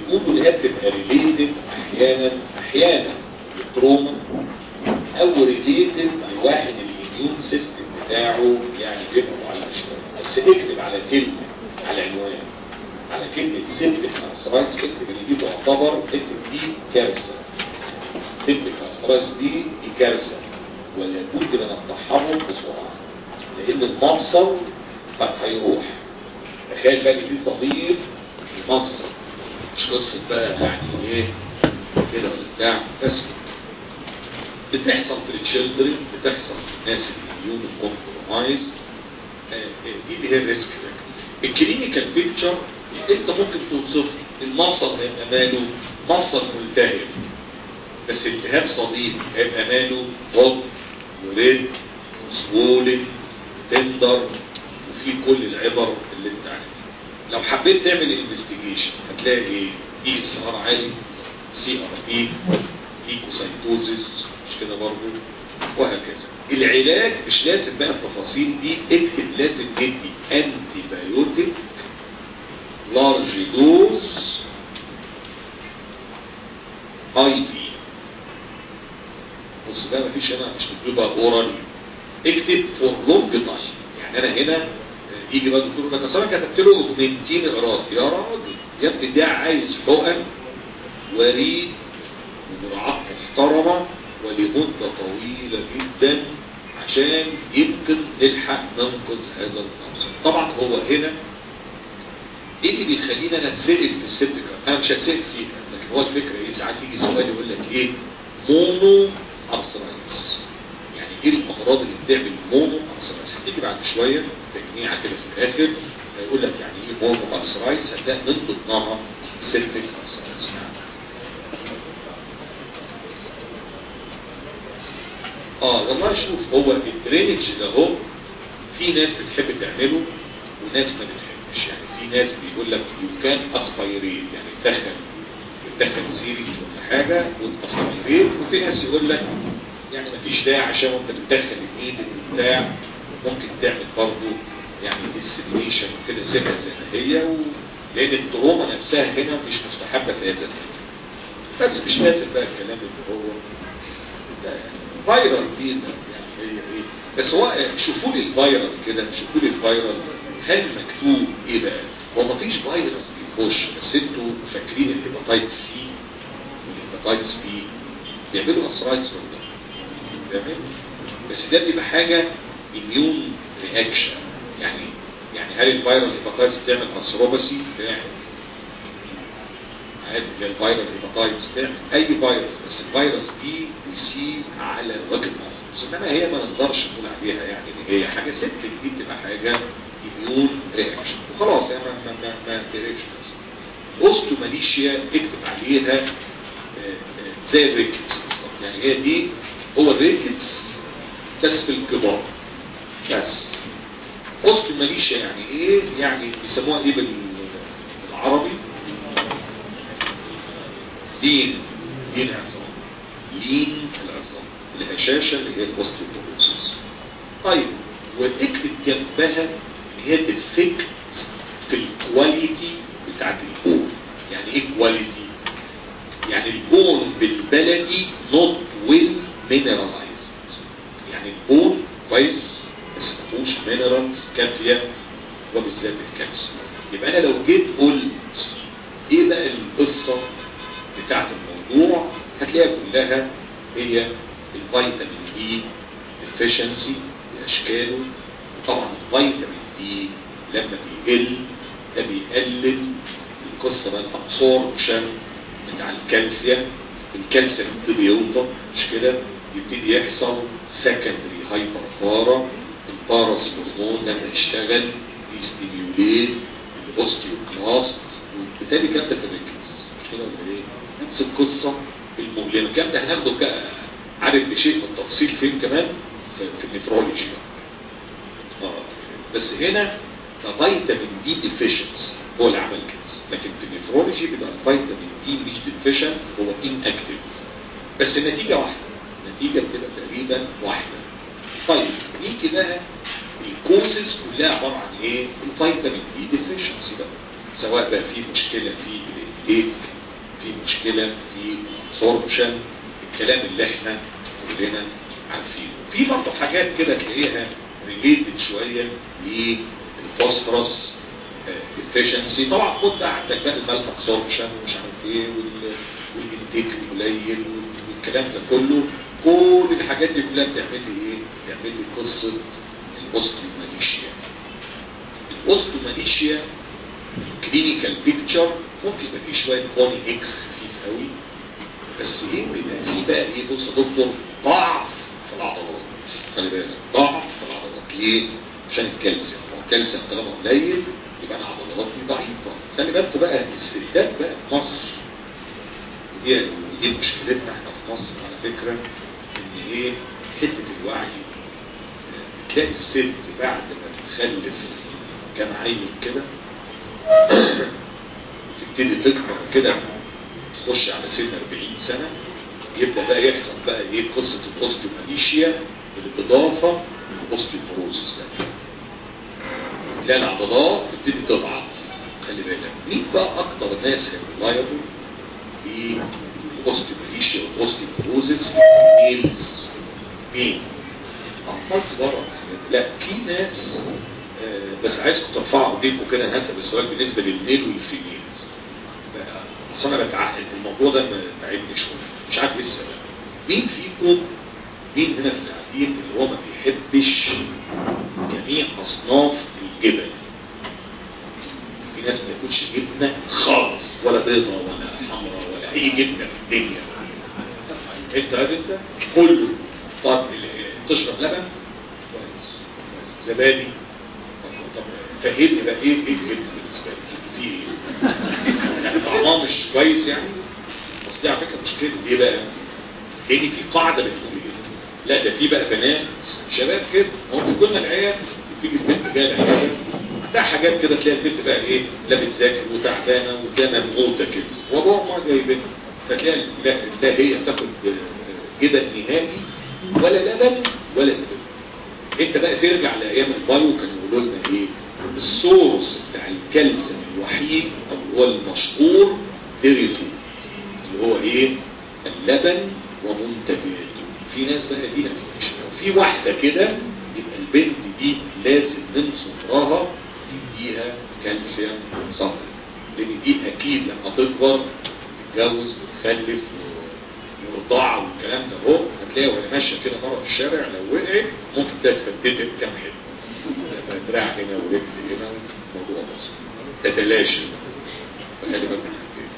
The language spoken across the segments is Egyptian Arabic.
بيقولوا ان هي بتبقى ريليتد احيانا احيانا بالتروما او ريليتد بواحد الاميون سيستم بتاعه يعني بيبقى معلق شويه بس اكتب على كلمه على عنوان على كلمه سيبتك ارثرايتس اكتب ان دي تعتبر اكتب دي كارثه سيبتك ارثرايتس دي دي كارثه ولابد من التحرك بسرعه لان المفصل قد هيروح تخيل بقى ان في صديق المفصل مش قصه بقى يعني ايه كده ولا بتاع بس بتحصل في التشيلدرن بتحصل في الناس الاميون كومبرومايز دي اللي هي الريسك الكلينيكال بيكتشر انت ممكن توصف المفصل هيبقى ماله مفصل ملتهب بس التهاب صديق هيبقى ماله هوب وريد سوولن تندر وفي كل العبر اللي انت عارفها لو حبيت تعمل انفستيجيشن هتلاقي ايه دي اس ار عالي سي ار بي ليكوسايتوزيس مش كده برضه وهكذا العلاج مش لازم بقى التفاصيل دي اكتب لازم ندي انتي بايوتيك لارج دوز اي في بص ده مفيش هنا مش مكتوبه اورال اكتب فور لونج تايم يعني انا هنا يجي بقى الدكتور ده كسرك كتبت له اوجمنتين اقراص يا راجل يا ابني ده عايز حقن وريد وجرعات محترمه ولمده طويله جدا عشان يمكن نلحق ننقذ هذا الموسم طبعا هو هنا ايه اللي بيخلينا انا اتسال في الست انا مش هتسال فيها لكن هو الفكره ايه ساعات يجي سؤال يقول لك ايه مونو ارثرايتس يعني ايه الامراض اللي بتعمل مونو ارثرايتس هتيجي بعد شويه تجميعه كده في الاخر هيقول لك يعني ايه مونو ارثرايتس هتلاقي من ضمنها سيرفيك ارثرايتس اه والله شوف هو الدرينج ده هو في ناس بتحب تعمله وناس ما بتحبش يعني في ناس بيقول لك يو كان اسبايريت يعني تدخل تدخل سيريز ولا حاجه وتاسبايريت وفي ناس يقول لك يعني ما فيش داعي عشان وانت بتدخل الايد بتاع ممكن تعمل برضه يعني ديسيميشن كده سيبها زي ما هي و... لان التروما نفسها هنا مش مستحبه في هذا بس مش لازم بقى الكلام اللي هو ده يعني فايرال دي يعني هي ايه بس هو شوفوا لي الفايرال كده شوفوا لي الفايرال هل مكتوب ايه بقى هو ما فيش فيروس بيخش بس انتوا فاكرين الهيباتايتس سي والهيباتايتس بي بيعملوا اسرايتس ولا تمام بس ده بيبقى حاجه اميون رياكشن يعني يعني هل الفيرال هيباتايتس بتعمل اسروباسي بتعمل عادي الفيرال هيباتايتس تعمل اي فيروس بس الفيروس بي وسي على وجه الخصوص انما هي ما نقدرش نقول عليها يعني ان هي حاجه سيمبل دي بتبقى حاجه اميون رياكشن وخلاص يعني ما ما ما تقرفش اوستوماليشيا اكتب عليها زي الريكتس يعني هي دي هو الريكتس بس في الكبار بس اوستوماليشيا يعني ايه يعني بيسموها ايه بالعربي لين لين العظام لين العظام الهشاشة اللي هي الاوستيوبروسيس طيب واكتب جنبها ان هي ديفكت في الكواليتي بتاعت البون يعني ايه كواليتي يعني البون بالبلدي نوت ويل مينرالايزد يعني البون كويس بس ما فيهوش مينرالز كافيه وبالذات الكالسيوم يبقى انا لو جيت قلت ايه بقى القصه بتاعت الموضوع هتلاقيها كلها هي الفيتامين دي efficiency باشكاله وطبعا الفيتامين دي لما بيقل ده بيقلل القصه بقى الابسوربشن بتاع الكالسيوم الكالسيوم يبتدي يوطى مش كده يبتدي يحصل سكندري هايبرفارا الباراس هرمون لما يشتغل يستيميوليت الاوستيوكلاست وبالتالي كام ده في الريكس مش كده ولا ايه؟ نفس القصه المؤلمه الكلام ده هناخده بقى عارف بشيء من التفصيل فين كمان في, في النفرولوجي اه بس هنا فيتامين دي ديفيشنس هو اللي عمل كده لكن في النفرولوجي بيبقى الفيتامين دي مش ديفيشنت هو ان اكتف بس النتيجه واحده النتيجه بتبقى تقريبا واحده طيب نيجي بقى الكوزز كلها عباره عن ايه؟ الفيتامين دي ديفيشنسي بقى سواء بقى في مشكله في الانتيك في مشكله في absorption الكلام اللي احنا كلنا عارفينه في برضه حاجات كده تلاقيها ريليتد شويه للفوسفورس efficiency طبعا خد بقى عندك بقى المال absorption ومش عارف ايه وال- والانتيك القليل والكلام ده كله كل الحاجات دي كلها بتعمل لي ايه؟ بتعمل لي قصه الاوستيوماليشيا الاوستيوماليشيا كلينيكال بيكتشر ممكن يبقى فيه شويه بوني اكس خفيف قوي بس ايه بيبقى فيه بقى ايه بص يا دكتور ضعف في العضلات خلي بالك ضعف في العضلات ليه؟ عشان الكالسيوم هو الكالسيوم طالما قليل يبقى انا عضلاتي ضعيفه خلي بالكم بقى الستات بقى في مصر ودي دي مشكلتنا احنا في مصر على فكره ان ايه حته الوعي تلاقي الست بعد ما تخلف كام عيل كده تبتدي تكبر كده تخش على سن 40 سنة يبدأ بقى يحصل بقى ايه قصة الاوستيوماليشيا بالاضافة للاوستيوبروزس ده تلاقي العضلات تبتدي تضعف خلي بالك مين بقى اكتر ناس ريلايبل في الاوستيوماليشيا والاوستيوبروزس ميلز مين؟ عمال تدور لا في ناس آه، بس عايزكم ترفعوا ايديكم كده انا هسال السؤال بالنسبه للميل والفيميلز اصل انا بتعقد الموضوع ده ما تعبني شويه مش عارف ايه السبب مين فيكم مين هنا في القاعدين اللي هو ما بيحبش جميع اصناف الجبن في ناس ما ياكلش جبنه خالص ولا بيضه ولا حمراء ولا اي جبنه في الدنيا انت انت كله طب ال- تشرب لبن كويس كويس. زبادي طب- طب فهمني بقى ايه ايه الجبنه بالنسبه لي في ايه يعني طعمها مش كويس يعني بس دي على فكره مشكله ليه بقى؟ لان في قاعده بتقول ايه؟ لا ده في بقى بنات شباب كده هو بيقول لنا العيال تيجي البنت جايه العياده ده حاجات كده تلاقي البنت بقى ايه لا بتذاكر وتعبانه وتلاقيها مموته كده وابوها وامها جايبينها فتلاقي لا لا هي تاخد جبن نهائي ولا لبن ولا زبادي انت بقى ترجع لايام البايو كانوا يقولوا لنا ايه السورس بتاع الكالسيوم الوحيد او هو المشهور ديري فود اللي هو ايه اللبن ومنتجاته في ناس بقى دي مفيش في واحده كده يبقى البنت دي لازم من صغرها يديها كالسيوم صبر لان دي اكيد لما تكبر تتجوز وتخلف ورضاعة والكلام ده اهو هتلاقيها وهي ماشيه كده مره في الشارع لو وقعت ممكن ده تفتتك كام حته دراع هنا ورجل هنا موضوع بسيط تتلاشى فخلي بالك من الحاجات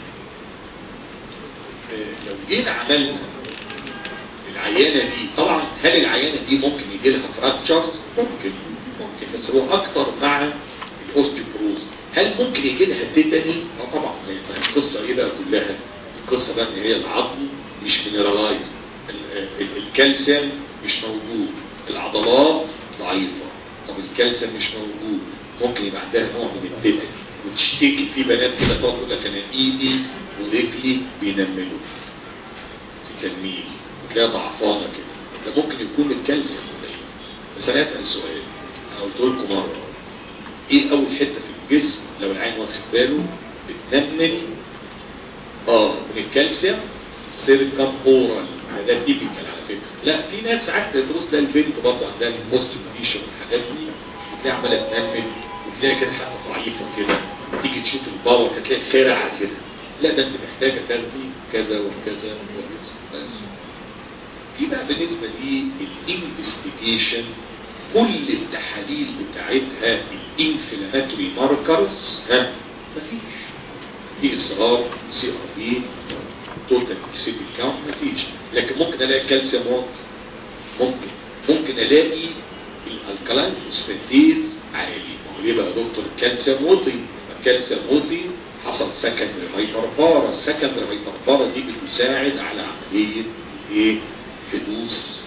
دي. آه، لو جينا عملنا العيانه دي طبعا هل العيانه دي ممكن يجي لها فراكتشرز؟ ممكن ممكن بس هو اكتر مع الاوستيوبروز هل ممكن يجي لها تيتاني؟ اه طبعا ما هي القصه ايه بقى كلها؟ القصه بقى ان هي العظم مش مينرالايز الكالسيوم مش موجود العضلات ضعيفه طب الكالسيوم مش موجود ممكن يبقى عندها نوع من التيتاني وتشتكي في بنات كده تقعد تقول لك انا ايدي ورجلي بينملوا في التنميل وتلاقيها ضعفانه كده ده ممكن يكون الكالسيوم قليل بس انا اسال سؤال انا قلت لكم مره ايه اول حته في الجسم لو العين واخد باله بتنمل اه من الكالسيوم سيركم اورال ده تيبيكال على فكره لا في ناس ساعات تبص ده البنت برضه عندها البوستيوميشن والحاجات دي بتلاقي عماله تنمل وتلاقي كده حتى ضعيفه كده تيجي تشوف الباور هتلاقي خرعه كده لا ده انت محتاجه تاخدي كذا وكذا وكذا بس. في بقى بالنسبه للانفستيجيشن كل التحاليل بتاعتها الانفلاماتوري ماركرز ها مفيش في اصرار سي ار بي توتال سيتي كاونت مفيش لكن ممكن الاقي كالسيوم واطي ممكن ممكن الاقي الالكالين فوسفاتيز عالي ما هو ليه بقى يا دكتور الكالسيوم وطي الكالسيوم وطي حصل سكندري هايبربارا السكندري هايبربارا دي بتساعد على عمليه ايه حدوث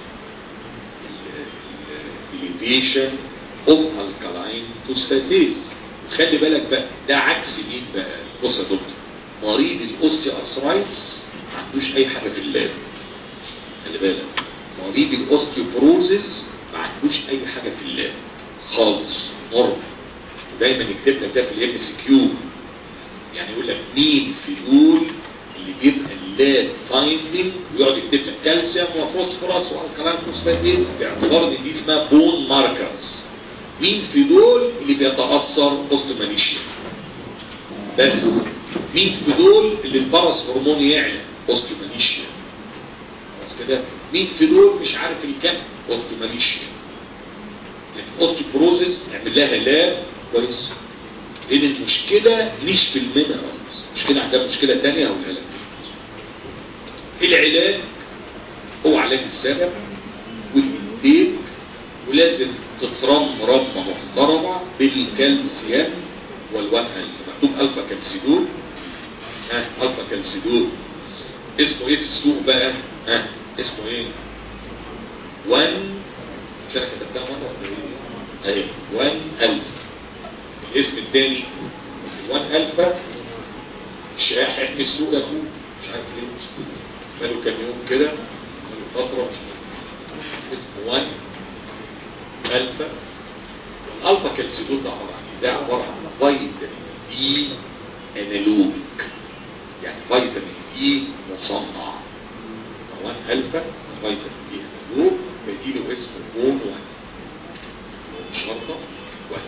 elevation of alkaline phosphatase خلي بالك بقى ده عكس مين بقى بص يا دكتور مريض الاوستيو ارثرايتس ما عندوش اي حاجه في اللاب خلي بالك مريض الاوستيوبروزيس ما عندوش اي حاجه في اللاب خالص نورمال ودايما يكتب لك ده في الام اس كيو يعني يقول لك مين في دول اللي بيبقى اللاب فايندنج ويقعد يكتب لك كالسيوم وفوسفورس والكلام فوسفاتيز باعتبار ان دي اسمها بون ماركرز مين في دول اللي بيتاثر اوستوماليشيا بس مين في دول اللي البارس هرمون يعلى اوستوماليشيا بس كده مين في دول مش عارف الكم اوستوماليشيا لكن اوستوبروزيس نعمل لها لاب كويس لان المشكله مش في المينرالز مشكله عندها مشكله ثانيه هقولها لك العلاج هو علاج السبب والانتاج ولازم تترم رمه محترمه بالكالسيوم والوان الفا مكتوب الفا كالسيدول ها الفا كالسيدول اسمه ايه في السوق بقى ها اسمه ايه 1 مش انا كتبتها مره ولا ايه اهي 1 الفا الاسم الثاني 1 الفا مش هيحمي السوق يا اخوه مش عارف ليه بقاله كام يوم كده بقاله فتره مش اسمه 1 الفا الالفا كالسيدول ده عباره عن ده عباره عن فيتامين دي انالوج يعني فيتامين دي مصنع 1 الفا فيتامين دي انالوج بديله اسم بون 1 شرطه 1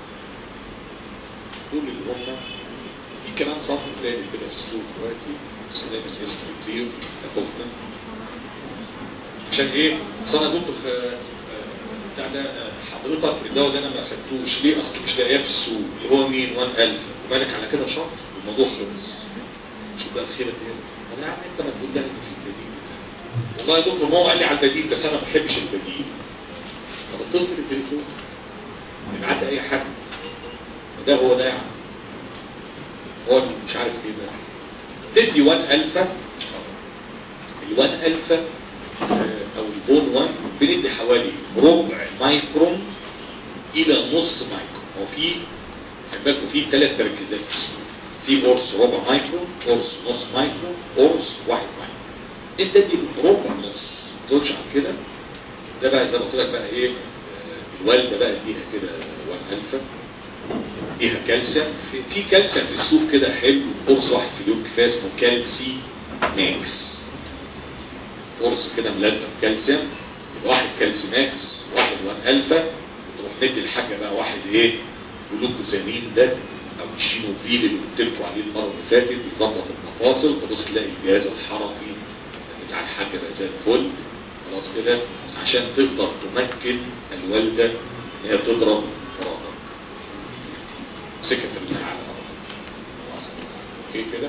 دول اللي هم في كمان صف تاني كده في السوق دلوقتي بس ده مش اسم كتير خوفنا عشان ايه؟ اصل انا كنت في بتاع ده حضرتك الدواء ده انا ما اخدتوش ليه اصل مش لاقياه في السوق اللي هو مين 1000 ومالك على كده شهر الموضوع خلص شوف بقى الخيره دي انا عم انت ما تقول لي في البديل والله يا دكتور ما هو قال لي على البديل بس انا ما بحبش البديل طب اتصل بالتليفون ابعت اي حد ده هو ده يعني هو مش عارف ايه ده تدي 1 الفا ال 1 الفا او البون 1 بندي حوالي ربع مايكرون الى نص مايكرون هو في خلي بالكم في ثلاث تركيزات في السوق في قرص ربع مايكرون قرص نص مايكرون قرص واحد مايكرون انت ادي ربع نص ما تقولش عن كده ده بقى زي ما قلت لك بقى ايه الوالده بقى اديها كده 1 الفا اديها كالسيوم في, في كالسيوم في السوق كده حلو قرص واحد في اليوم كفايه اسمه كالسي ماكس قرص كده ملزم كالسيوم يبقى واحد كالسي ماكس واحد 1 الفا وتروح مدي الحاجه بقى واحد ايه جلوكوزامين ده او الشينوفيل اللي قلت لكم عليه المره اللي فاتت يظبط المفاصل تبص تلاقي الجهاز الحركي بتاع الحاجه بقى زي الفل خلاص كده عشان تقدر تمكن الوالده ان هي تضرب مراتك سكت الله على اوكي كده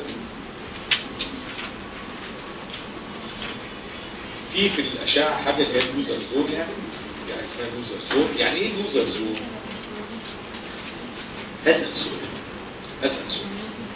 في في الاشعه حاجه اللي هي اللوزر زون يعني يعني اسمها لوزر زون يعني ايه لوزر زون اسال سؤال اسال سؤال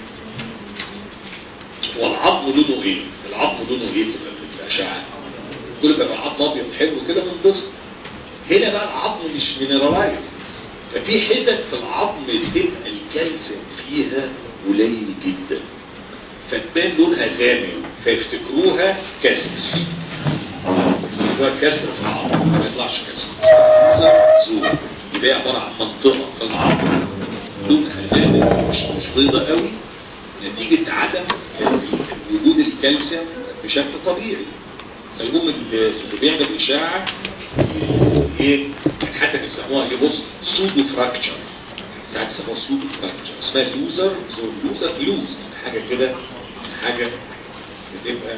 هو العظم لونه ايه العظم لونه ايه في الاشعه كل ما يبقى عظم ابيض حلو كده منتصف هنا بقى العظم مش مينرالايز ففي حتت في العظم بتبقى الكالسيوم فيها قليل جدا فتبان لونها غامق فيفتكروها كسر يفتكروها كسر في العظم ما يطلعش كسر زور يبقى عباره عن منطقه في العظم لونها غامق مش مش بيضه قوي نتيجه عدم وجود الكالسيوم بشكل طبيعي فالمهم اللي بيعمل اشاعه ايه حتى بيسموها ايه بص سودو فراكتشر ساعات يسموها سودو فراكتشر اسمها لوزر زو لوزر لوز حاجه كده حاجه بتبقى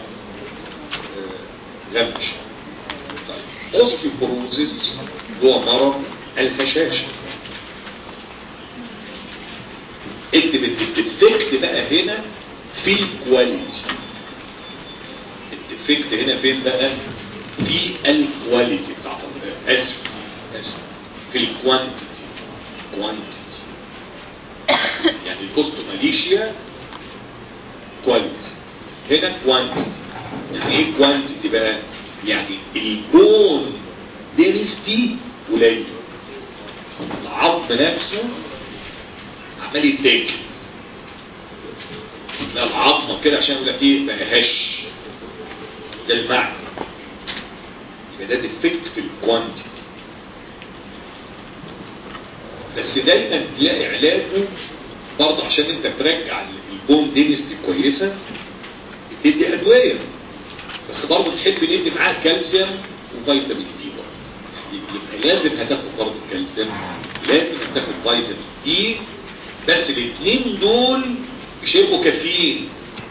غمش طيب اوستيوبروزيس هو مرض الهشاشه اكتب الديفكت بقى هنا في الكواليتي الديفكت هنا فين بقى في الكواليتي بتاعت اسف اسف في الكوانتيتي كوانتيتي يعني الكوستوماليشيا كواليتي هنا كوانتيتي يعني ايه كوانتيتي بقى يعني البون دينستي قليل العظم نفسه عمال يتاكل لا العظمه كده عشان يقول لك ايه بقى هش ده المعنى يبقى ده ديفكت في الكوانتيتي بس دايما تلاقي علاجه برضه عشان انت ترجع البون دينستي كويسه ندي ادويه بس برضه تحب ندي معاها كالسيوم وفيتامين دي برضه يبقى لازم هتاخد برضه الكالسيوم لازم هتاخد فيتامين دي بس الاثنين دول مش هيبقوا كافيين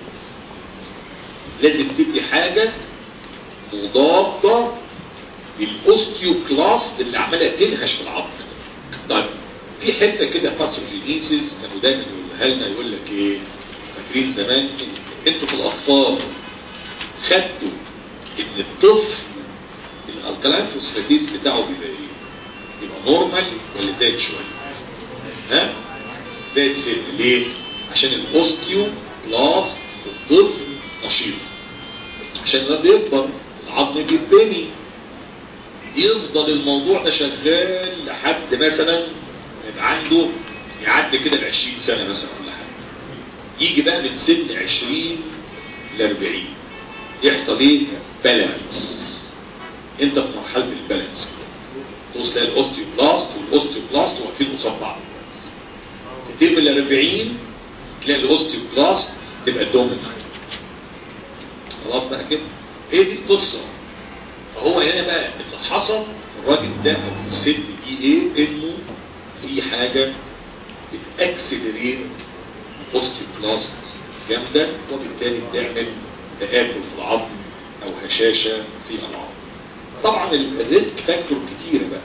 لازم تدي حاجة مضادة للاوستيوكلاست اللي عمالة تنهش في العظم طيب في حتة كده باثوجينيسيس كانوا دايما يقولها لنا يقول لك ايه فاكرين زمان انتوا في الاطفال خدتوا ان الطفل الالكالين فوسفاتيز بتاعه بيبقى ايه يبقى نورمال ولا زايد شويه ها زايد سن ليه عشان الاوستيو بلاست الطفل نشيط عشان ده بيكبر العظم بيتبني يفضل الموضوع ده شغال لحد مثلا يبقى عنده يعدي كده ال 20 سنه مثلا ولا حاجه يجي بقى من سن 20 ل 40 يحصل ايه؟ بالانس انت في مرحله البالانس توصل تلاقي الاوستيوبلاست والاوستيوبلاست واقفين قصاد بعض تتم ال 40 تلاقي الاوستيوبلاست تبقى دومينانت خلاص بقى كده هي دي القصه فهو هنا بقى اللي حصل في الراجل ده او في الست دي ايه انه في حاجه بتاكسلريت اوستيوبلاست جامده وبالتالي بتعمل تآكل في العظم او هشاشه في العظم طبعا الريسك فاكتور كتيره بقى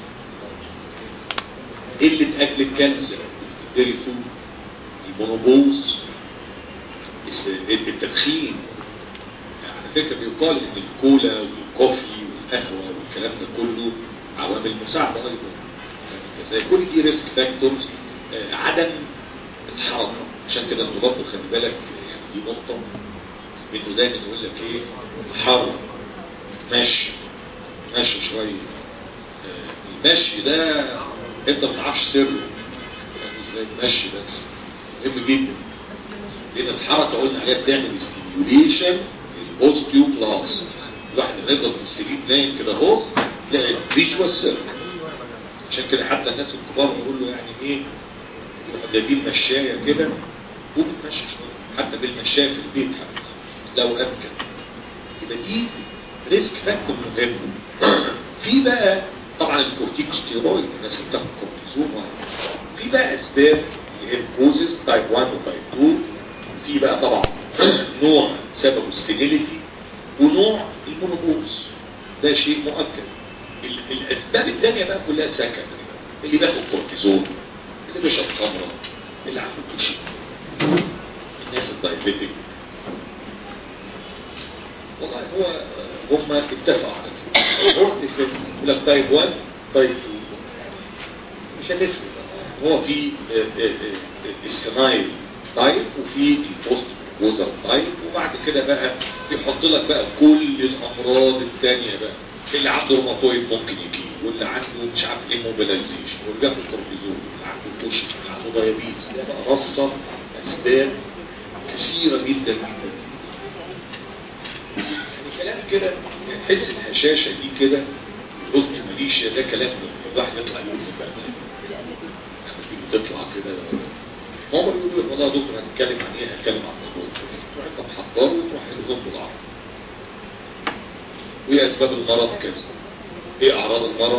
قله اكل الكانسر الديري فود المونوبوز التدخين على فكره بيقال ان الكولا والكوفي والقهوه والكلام ده كله عوامل مساعده ايضا زي كل دي ريسك فاكتورز عدم الحركه عشان كده انت برضه خلي بالك يعني دي نقطه انه دايما يقول لك ايه حر مشي مشي شويه المشي ده انت ما تعرفش سره ازاي المشي بس مهم جدا لان الحركه قلنا عليها بتعمل ستيميوليشن الاوستيوبلاست الواحد لما يفضل في السرير نايم كده اهو تلاقي فيجوال سيرك عشان كده حتى الناس الكبار يقول له يعني ايه يروحوا جايبين مشايه كده وبتمشي شويه حتى بالمشايه في البيت حتى لو امكن يبقى دي ريسك فاكتور مهم في بقى طبعا الكورتيكوستيرويد الناس اللي بتاخد كورتيزون في بقى اسباب اللي هي الكوزز تايب 1 وتايب 2 في بقى طبعا نوع سببه السينيليتي ونوع المونوبوز ده شيء مؤكد الاسباب الثانيه بقى كلها سكن اللي بياخد كورتيزون اللي بيشرب خمره اللي عنده كوشي الناس الدايبيتك والله هو هم اتفقوا على كده رحت في يقول لك تايب 1 تايب 2 مش هتفرق هو في السنايل تايب وفي البوست جوزر تايب وبعد كده بقى يحط لك بقى كل الامراض الثانيه بقى اللي عنده روماتويد ممكن يجي واللي عنده مش عارف ايه موبيلايزيشن واللي بياخد كورتيزون واللي عنده كوش واللي عنده دايابيتس ده بقى رصه اسباب كثيره جدا جدا يعني كلام كده يعني تحس الهشاشه دي كده الاوستي ماليشيا ده كلام الواحد يطلع يقول بقى لما تطلع كده هم بيقولوا لك والله يا دكتور هنتكلم عن ايه هنتكلم عن الموضوع تروح انت محضره وتروح لهم بالعرض وايه اسباب المرض كذا ايه اعراض المرض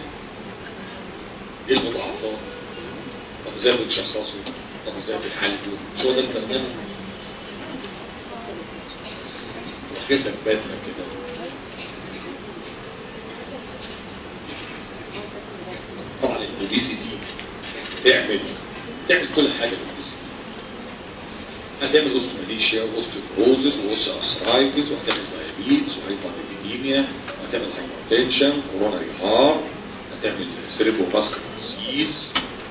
ايه المضاعفات طب ازاي بتشخصه طب ازاي بتعالجه شو ده الكلام وحكيت لك باتنا كده طبعا الاوبيزيتي تعمل تعمل كل حاجه بالاوبيزيتي هتعمل اوستوماليشيا واوستوبروزس واوستوارثرايتس وهتعمل دايابيتس وهايبرليبيديميا هتعمل هايبرتنشن كوروناري هارت هتعمل سيريبرو فاسكولار ديزيز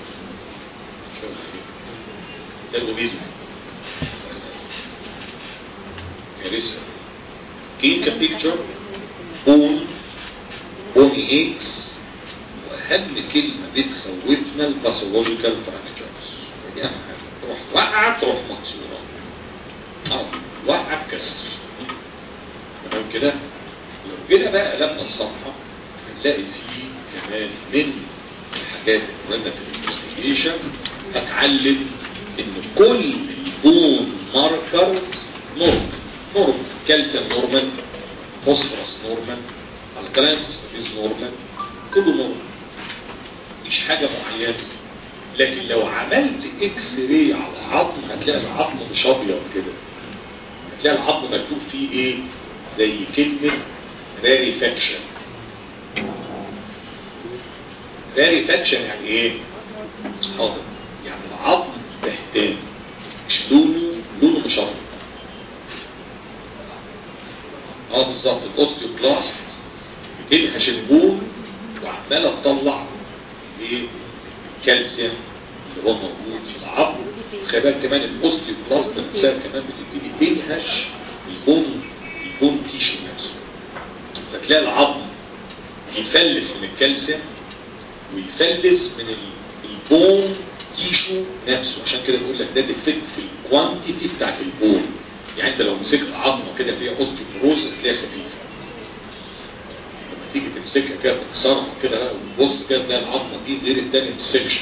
ده الاوبيزيتي كارثه كلينيكال بيكتشر بون بوني اكس واهم كلمه بتخوفنا الباثولوجيكال فراكتشرز دي اهم حاجه تروح وقع تروح مكسوره اه وقع كسر تمام كده لو جينا بقى قلبنا الصفحه هنلاقي فيه كمان من الحاجات المهمه في الانفستيجيشن هتعلم ان كل البون ماركرز نورمال نورمال كالسيوم نورمال فوسفورس نورمال الكلام نورمال كله نورمال مش حاجة معينة لكن لو عملت اكس راي على عظم هتلاقي العظم مش ابيض كده هتلاقي العظم مكتوب فيه ايه زي كلمة راريفاكشن راريفاكشن يعني ايه حاضر يعني العظم بهتان مش لونه لونه مش ابيض اه بالظبط الاوستيوبلاست بتنهش البول وعماله تطلع ايه الكالسيوم اللي هو موجود في العظم خلي بالك كمان الاوستيوبلاست نفسها كمان بتبتدي تنهش البون البون تيشو نفسه فتلاقي العظم يفلس من الكالسيوم ويفلس من البون تيشو نفسه عشان كده بقول لك ده ديفكت في الكوانتيتي بتاعت البون يعني انت لو مسكت عظمه كده فيها اوستيوبروز هتلاقيها خفيفه لما تيجي تمسكها كده تكسرها كده بقى وتبص كده تلاقي العظمه دي غير الثانيه في السكشن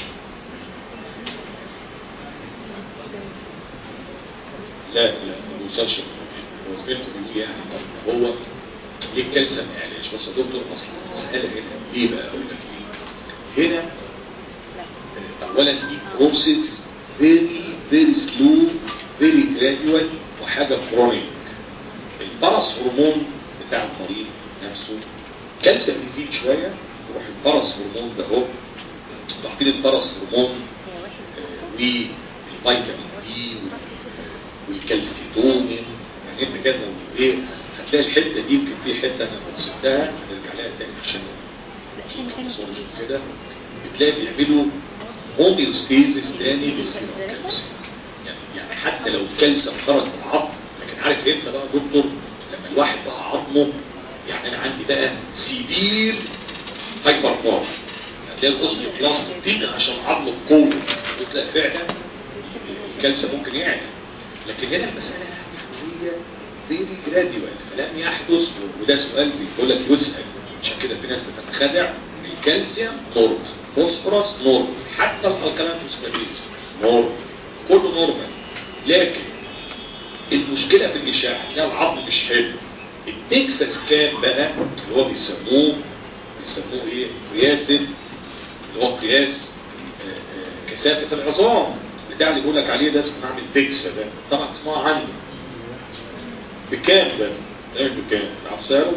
لا لا ما بيوصلش هو زميلته بيقول يعني هو ليه الكالسيوم ما يعلاش بس يا دكتور اصلا مساله هنا ليه بقى اقول لك ليه؟ هنا اولا دي بروسيس فيري فيري سلو فيري جراديوال وحاجه كرونيك البرص هرمون بتاع المريض نفسه كالسيوم يزيد شويه يروح البرص هرمون ده اهو تعطيل البرص هرمون والفيتامين دي والكالسيتونين يعني انت كده ايه هتلاقي الحته دي يمكن في حته انا كنت سبتها نرجع لها تاني عشان كده بتلاقي بيعملوا هوميوستيزيس تاني للسيرم كالسيوم يعني يعني حتى لو الكالسيوم خرج من العظم لكن عارف امتى بقى دكتور لما الواحد بقى عظمه يعني انا عندي بقى سيفير هايبر باور هتلاقي الاوستيوبلاست بتيجي عشان عظمه قوي وتلاقي فعلا الكالسيوم ممكن يعلى لكن هنا المساله هي فيري جراديوال فلم يحدث وده سؤال بيقول لك يسال عشان كده في ناس بتتخدع الكالسيوم نورمال فوسفورس نورمال حتى الالكالين فوسفاتيز نورمال كله نورمال لكن المشكله في الاشاعه ان العظم مش حلو التكساس كان بقى اللي هو بيسموه بيسموه ايه قياس اللي هو قياس كثافه العظام بتاع اللي بيقول لك عليه ده اسمه عامل تكسا ده طبعا تسمعوا عنه بكام ده؟ ايه بكام؟ تعرف سعره؟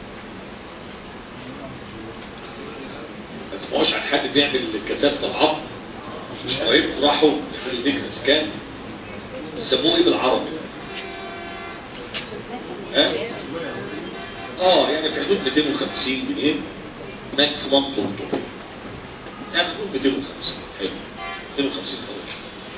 ما تسمعوش عن حد بيعمل كثافه العظم مش قريب راحوا يعملوا ديكسا سكان بيسموه ايه بالعربي؟ ها؟ اه يعني في حدود 250 جنيه ماكسيمم فولتو يعني حدود 250 حلو 250 دولار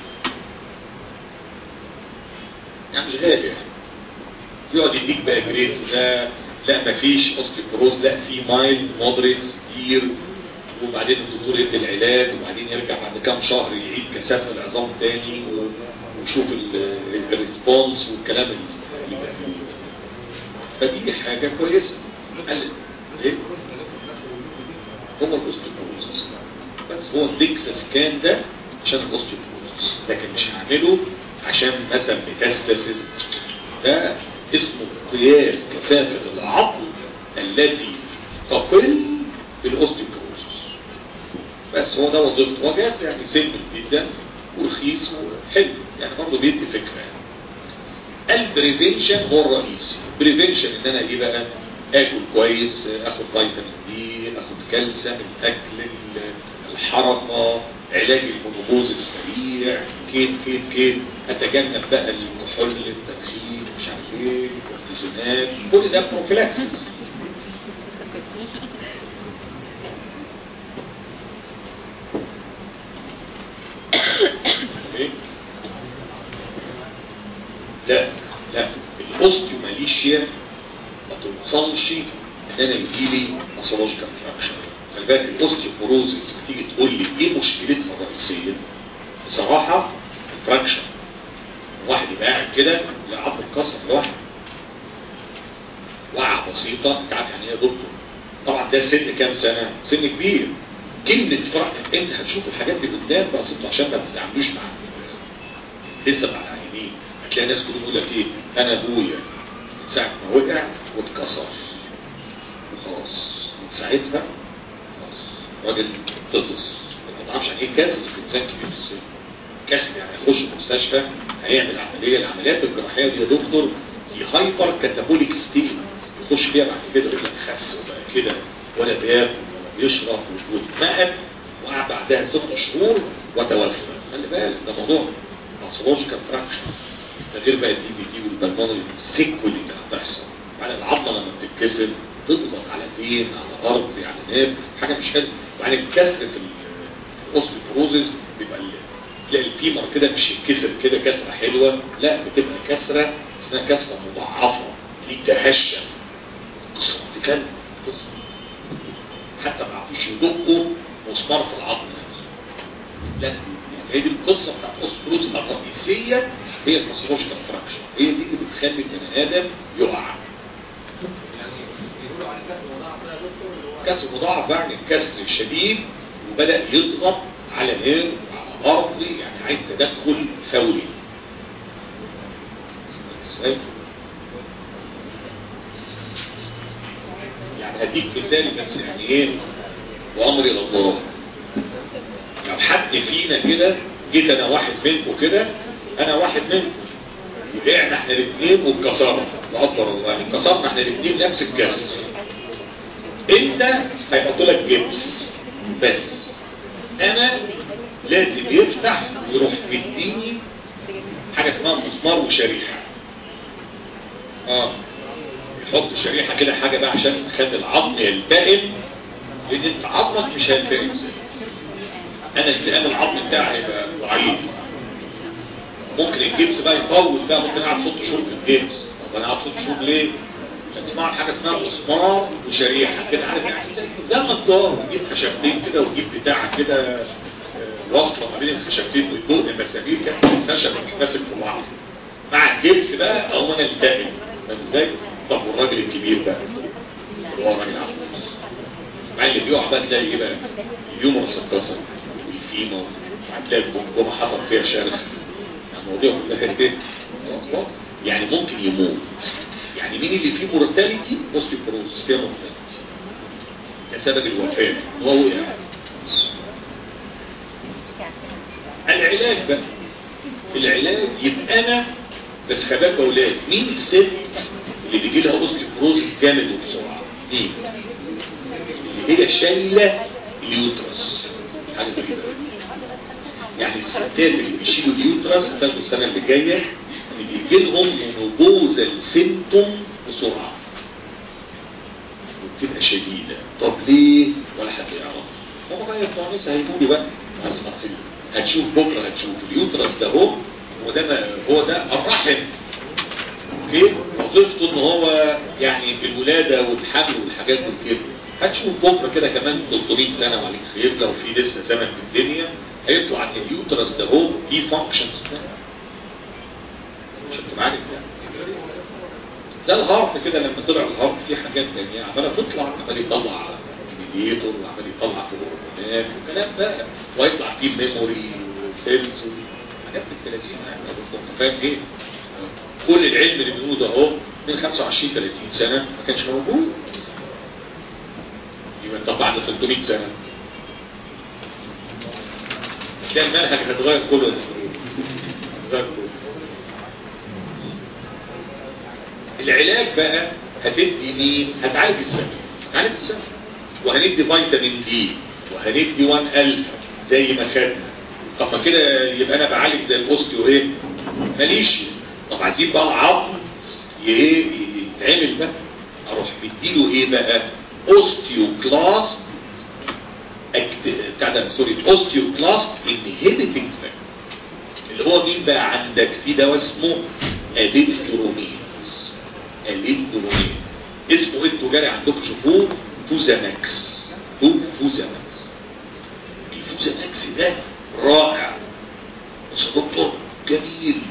يعني مش غالي يعني يقعد يديك بقى جريد لا لا مفيش اوستيوبروز لا في مايل مودريت كتير وبعدين الدكتور يدي العلاج وبعدين يرجع بعد كام شهر يعيد كثافه العظام تاني ويشوف الريسبونس والكلام اللي فدي حاجه كويسه قال ايه هو الاوستيوبروز بس هو الديكس سكان ده عشان الاوستيوبروز لكن مش هعمله عشان مثلا ميتاستاسيس ده اسمه قياس كثافة العظم التي تقل بالاوستيوبروسس بس هو ده وظيفته هو جهاز يعني سيمبل جدا ورخيص وحلو يعني برضه بيدي فكره يعني البريفنشن هو الرئيسي البريفنشن ان انا ايه بقى اكل كويس اخد فيتامين دي اخد كالسيوم الاكل الحركه علاج المنوبوز السريع كيف كيف كيف اتجنب بقى الكحول التدخين مش عارف ايه الكورتيزونات كل ده بروفيلاكسيس لا لا الاوستيوماليشيا ما توصلش ان انا يجيلي اثولوجيكال فراكشن خلي بالك الاوستيوبروزيس بتيجي تقول لي ايه مشكلتها الرئيسيه بصراحه الفراكشن واحد يبقى قاعد كده لا عظم اتكسر لوحده وقعه بسيطه انت عارف يعني ايه يا دكتور طبعا ده سن كام سنه سن كبير كلمه فرق انت هتشوف الحاجات دي قدام بس انتوا عشان ما بتتعاملوش مع لسه مع العيانين هتلاقي ناس كلهم يقول لك ايه انا ابويا ساعة ما وقع واتكسر وخلاص من ساعتها خلاص راجل تطس ما تعرفش يعني ايه كسر في انسان كبير في السن كسر يعني يخش المستشفى هيعمل عمليه العمليات الجراحيه دي يا دكتور دي هايبر كاتابوليك ستيت يخش فيها بعد كده يقول لك خس وبقى كده ولا بياكل ولا بيشرب واتنقل وقعد بعدها ست شهور وتوفى خلي بالك ده موضوع باثولوجيكال فراكشن ده غير بقى الدي بي دي والبلمونري سيكولي اللي هتحصل يعني العظمه لما بتتكسر تضغط على فين على ارض يعني ناب حاجه مش حلوه وبعدين الكسر في الاوستيوبروزيس بيبقى تلاقي الفيمر كده مش يتكسر كده كسره حلوه لا بتبقى كسره اسمها كسره مضاعفه تلاقيه تهشم قصه تكلم قصه حتى ما عرفوش يدقوا مسمار في العظم نفسه لا يعني هي دي القصه بتاعت الاوستيوبروز الرئيسيه هي الباثولوجيكال فراكشن هي دي اللي بتخلي البني ادم يقع كسر مضاعف يعني الكسر الشديد وبدأ يضغط على نير وعلى أرض يعني عايز تدخل فوري يعني هديك مثال بس يعني ايه وامر الى الله لو حد فينا كده جيت انا واحد منكم كده انا واحد منكم وقعنا احنا الاثنين واتكسرنا لا قدر الله يعني اتكسرنا احنا الاثنين نفس الكسر انت هيحط لك جبس بس انا لازم يفتح ويروح مديني حاجه اسمها مسمار وشريحه اه يحط شريحه كده حاجه بقى عشان تخلي العظم يلتئم لان انت عظمك مش هيلتئم زي انا التئام العظم بتاعي هيبقى ضعيف ممكن الجبس بقى يطول بقى ممكن اقعد ست شهور في الجبس طب انا اقعد ست شهور ليه؟ تسمع حاجه اسمها مسمار وشريحه كده عارف يعني زي ما الدار تجيب خشبتين كده وتجيب بتاعه كده واصله ما بين الخشبتين ويدوق المسامير كده الخشب ماسك في بعض مع الجبس بقى او انا الدائم فاهم ازاي؟ طب والراجل الكبير بقى اللي هو راجل عجوز مع اللي بيقع بقى تلاقي ايه بقى؟ اليومرس اتكسر والفيما وهتلاقي الجمجمه حصل فيها شرخ الموضوع كلها كده خلاص يعني ممكن يموت يعني مين اللي فيه مورتاليتي اوستيوبروزس فيها مورتاليتي ده سبب الوفاه هو وقع العلاج بقى العلاج يبقى انا بس خباك يا اولاد مين الست اللي بيجي لها اوستيوبروزس جامد وبسرعه مين اللي هي شايله اليوترس حاجه غريبه يعني الستات اللي بيشيلوا اليوترس ده السنه اللي جايه اللي بيجي لهم منوبوزال سيمتوم بسرعه وبتبقى شديده طب ليه ولا حد يعرف هو بقى يطلع لسه هيقولوا بقى بس هتشوف بكره هتشوف اليوترس ده هو هو ده هو ده الرحم اوكي وظيفته ان هو يعني بالولاده والحمل والحاجات دي كده هتشوف بكره كده كمان 300 سنه وعليك خير لو في لسه زمن في الدنيا هيطلع ان اليوترس ده هو ليه فانكشنز عشان تبقى عارف يعني زي الهارت كده لما طلع الهارت في حاجات تانية عمالة تطلع عمال يطلع ميديتور وعمال يطلع في الهرمونات وكلام بقى ويطلع فيه ميموري وسيلز حاجات من 30 يعني انت فاهم ايه؟ كل العلم اللي بنقوله ده اهو من 25 30 سنة ما كانش موجود يبقى طب بعد 300 سنة تلاقي المنهج هتغير كله هتغير كله العلاج بقى هتدي مين هتعالج السم هتعالج السم وهندي فيتامين دي وهندي 1 الفا زي ما خدنا طب ما كده يبقى انا بعالج زي الاوستيو ايه ماليش طب عايزين بقى العظم ايه يتعمل بقى اروح مديله ايه بقى اوستيو كلاس بتاع ده سوري اوستيو كلاس انهبيتنج اللي هو مين بقى عندك في دواء اسمه ادينترومين الانترومين اسمه ايه التجاري عندكم شوفوه فوزانكس هو فوزانكس الفوزانكس ده رائع بس دكتور جميل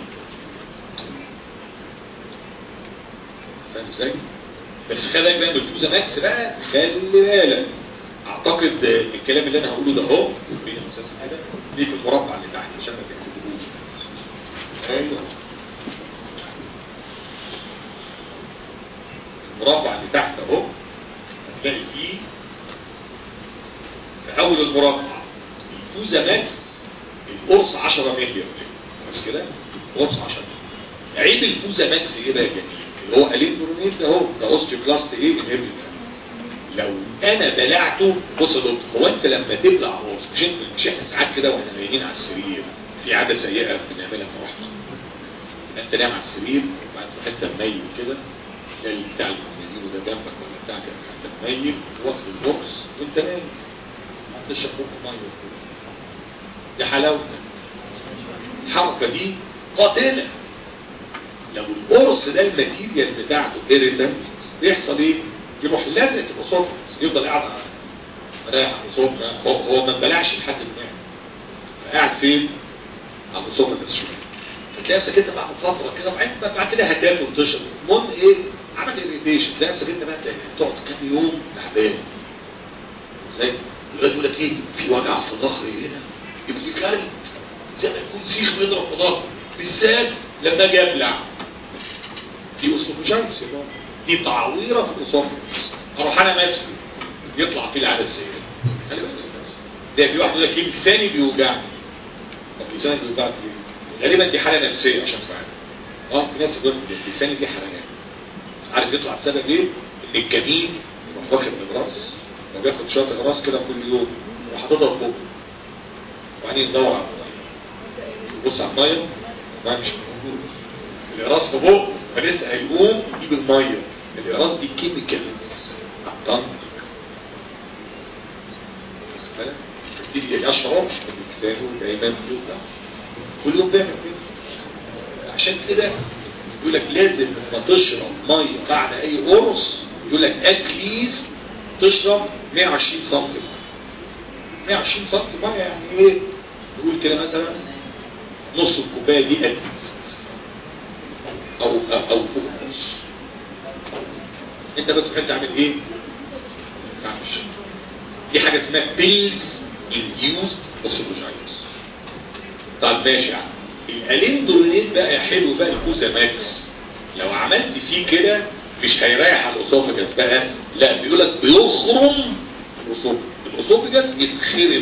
فاهم ازاي؟ بس خلي بالك بقى من الفوزانكس بقى خلي بالك اعتقد الكلام اللي انا هقوله ده اهو فين المسافه كده دي في المربع اللي تحت عشان ما تكتبوش ايوه المربع اللي تحت اهو هتلاقي فيه في اول المربع الفوزا ماكس القرص 10 مللي بس كده قرص 10 مللي عيب الفوزا ماكس ايه بقى يا جميل اللي هو اليندرونيت ده اهو ده اوستيوكلاست ايه انهبيتور لو انا بلعته بص يا دكتور هو انت لما تبلع قرص مش انت مش احنا ساعات كده واحنا نايمين على السرير في عاده سيئه بنعملها في روحنا انت نايم على السرير وبعد حته ميت كده تلاقي بتاع المناديل ده جنبك ولا بتاع كده حته ميت واخد القرص وانت نايم تشرب بق ميه دي حلاوتك الحركه دي قاتله لو القرص ده الماتيريال بتاعته ايريتنت بيحصل ايه؟ يروح لازق في الاسوفجس يفضل قاعد رايح على الاسوفجس هو, هو ما بلعش لحد النهايه قاعد فين؟ على الاسوفجس شويه فتلاقي نفسك انت بعد فتره كده وبعدين بعد كده هتاكل وتشرب المهم ايه؟ عمل اريتيشن تلاقي نفسك انت بقى تقعد كام يوم تعبان ازاي؟ يقول يقول لك ايه؟ في وجع في ظهري هنا ابن كلب زي ما يكون سيخ بيضرب في ظهري بالذات لما اجي ابلع دي اسوفجايتس يا بابا دي تعويره في الاسوفجس اروح انا ماسكه يطلع فيه العاده السيئه خلي بالك بس ده في واحد يقول لك لساني بيوجعني طب لساني بيوجعك ليه؟ غالبا دي حاله نفسيه عشان تفهم اه في ناس يقول لساني فيه حرقان عارف يطلع السبب ايه؟ ان الجنين يروح واخد من الراس وبياخد شويه الراس كده كل يوم يروح حاططها في بقه وبعدين يدور على الميه يبص على الميه الميه مش موجوده الراس في بقه فلسه هيقوم يجيب الميه الراس دي كيميكالز ابطن تبتدي اشعر بلسانه دايما بيوجع كل يوم بيعمل كده عشان كده يقول لك لازم لما تشرب ميه بعد اي قرص يقول لك اتليست تشرب 120 سم 120 سم ميه يعني ايه نقول كده مثلا نص الكوبايه دي اتليست او او او نص انت بتروح انت عامل ايه تعمل دي حاجه اسمها بيلز انديوست اوسيلوجايتس طب ماشي يعني الاليندولين بقى حلو بقى الكوزا ماكس لو عملت فيه كده مش هيريح على الاسوفجس بقى لا بيقول لك بيخرم الاسوفجس الاسوفجس يتخرم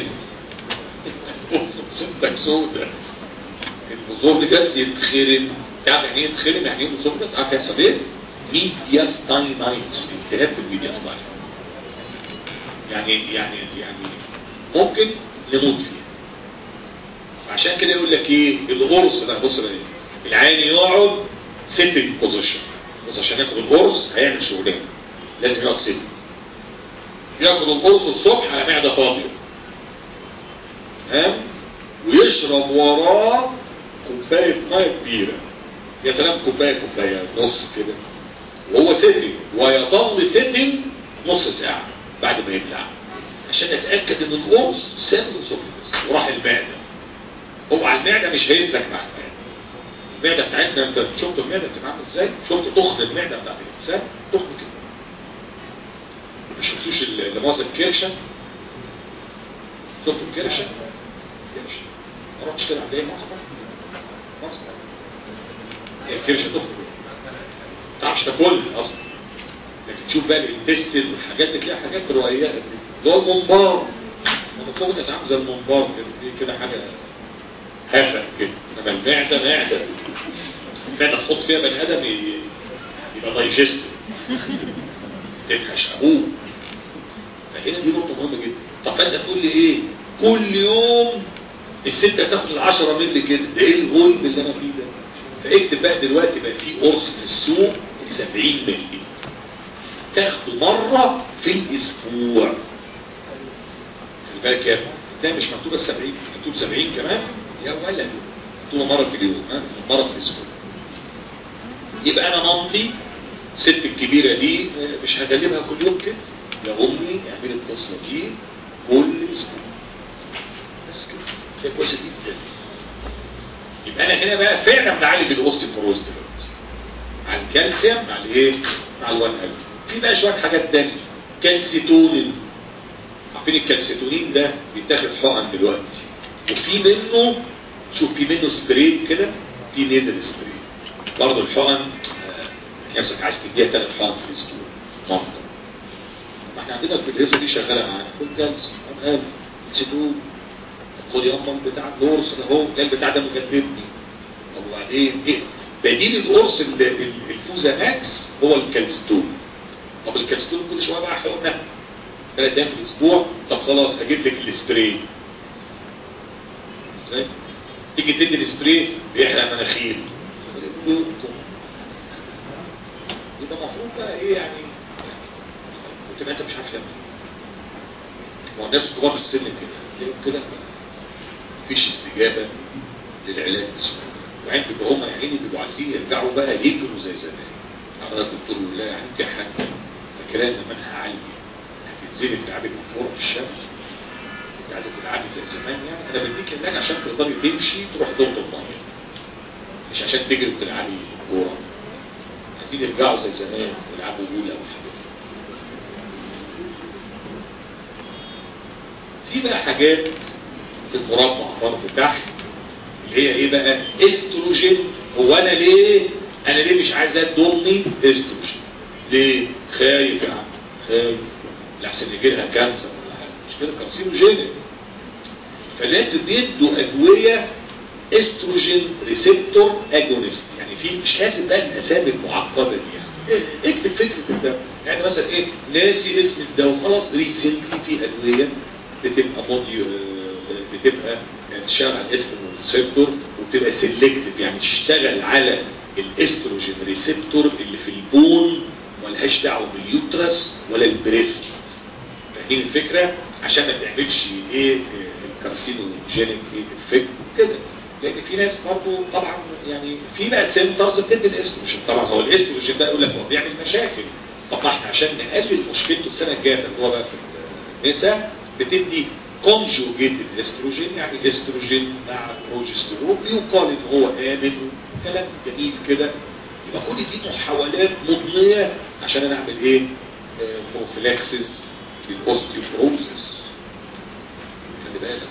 صوتك سودة الاسوفجس يتخرم تعرف يعني ايه يتخرم يعني ايه الاسوفجس عارف يحصل ايه ميدياستاينايتس التهاب في الميدياستاين يعني يعني يعني ممكن نموت فيه عشان كده يقول لك ايه الغرص ده بص بقى العين يقعد سيتنج بوزيشن بص عشان ياخد القرص هيعمل شغلانه لازم يقعد سيتنج ياخد القرص الصبح على معده فاضيه تمام ويشرب وراه كوبايه ميه كبيره يا سلام كوبايه كوبايه نص كده وهو سيتنج ويظل سيتنج نص ساعه بعد ما يبلع عشان اتاكد ان القرص سام الاسوفيجس وراح المعده هو على المعده مش هيسلك مع المعده المعده بتاعتنا انت شفت المعده بتبقى عامله ازاي شفت تخن المعده بتاعت الانسان تخن كده ما شفتوش اللي ماسك كرشه شفتوا الكرشه كرشه ما رحتش كده عند ايه مصر مصر هي الكرشه تخن ما تعرفش تاكل اصلا لكن تشوف بقى الانتستين والحاجات دي تلاقي حاجات رقيقه اللي هو المنبار انا فوق الناس عامل زي المنبار كده دي كده حاجه هفا كده انما المعده معده المعده تحط فيها بني ادم يبقى دايجست تنحش ابوه فهنا دي نقطه مهمه جدا طب فانت تقول لي ايه كل يوم الست هتاخد ال 10 مللي كده ده ايه الغلب اللي انا فيه ده فاكتب بقى دلوقتي بقى في قرص في السوق 70 مللي تاخده مرة في الاسبوع خلي بالك يا ابني ده مش مكتوبة 70 مكتوب 70 كمان يا ولد مكتوبة مرة في اليوم ها مرة في الاسبوع يبقى انا مامتي الست الكبيرة دي مش هجلبها كل يوم كده يا امي اعملي القصة دي كل اسبوع بس كده ده كويسة جدا يبقى انا هنا بقى فعلا بعالج الاوستيوبروز دلوقتي على الكالسيوم مع الايه؟ مع الوان الف في بقى شويه حاجات تانية كالسيتونين عارفين الكالسيتونين ده بيتاخد حقن دلوقتي وفي منه شوف في منه سبراي كده في نيزل سبراي برضه الحقن نفسك عايز تديها ثلاث حقن في الاسبوع مرضى ما احنا عندنا الفيدريسه دي شغاله معانا خد جلسه قال سيبوه خد يا اما بتاع القرص ده هو قال البتاع ده مجددني طب وبعدين ايه بديل القرص ال- ال- الفوزا ماكس هو الكالستون طب الكالستون كل شويه بقى حقنه ثلاث ايام في الاسبوع طب خلاص هجيب لك السبراي ازاي؟ تيجي تدي السبراي بيحرق مناخير يبقى المفروض بقى ايه يعني وتبقى انت مش عارف تعمل إيه. هو الناس كبار السن كده تلاقيهم كده مفيش استجابه للعلاج بسهوله وعند بيبقى هم يعني بيبقوا عايزين يرجعوا بقى يجروا زي زمان انا الدكتور يقول لا يعني يا حاج فاكرين منها عاليه هتنزلي تلعبي بالكوره في الشمس انت عايزه تلعبي زي زمان يعني انا بديك هناك عشان تقدري تمشي تروح دورة الميه مش عشان تجري وتلعبي كوره عايزين يرجعوا زي زمان يلعبوا بولا وحاجات في بقى حاجات في المربع برضه تحت اللي هي ايه بقى استروجين هو انا ليه انا ليه مش عايز ادي امي استروجين ليه خايف يا عم خايف لحسن يجي لها كانسر ولا حاجه مش كده كارسينوجينيك فلازم يدوا ادويه استروجين ريسبتور اجونست يعني في مش لازم بقى الاسامي المعقده دي يعني إيه؟ اكتب فكره الدواء يعني مثلا ايه ناسي اسم الدواء خلاص ريسنتلي في ادويه بتبقى موديو بتبقى تشتغل على الاستروجين ريسبتور وبتبقى سيلكتيف يعني تشتغل على الاستروجين ريسبتور اللي في البون ملهاش دعوه باليوترس ولا البريست فاهمين الفكره عشان ما تعملش ايه الكارسينوجينيك افكت كده لان في ناس برضه طبعا يعني في بقى سنترز بتدي الاستروجين طبعا هو الاستروجين ده يقول لك هو بيعمل مشاكل طب احنا عشان نقلل مشكلته السنه الجايه اللي هو بقى في النساء بتدي كونجوجيتد استروجين يعني استروجين مع بروجسترون يقال ان هو امن كلام جميل كده يبقى كل دي محاولات مضنيه عشان انا اعمل ايه آه، بروفيلاكسس للاوستيوبروزس خلي بالك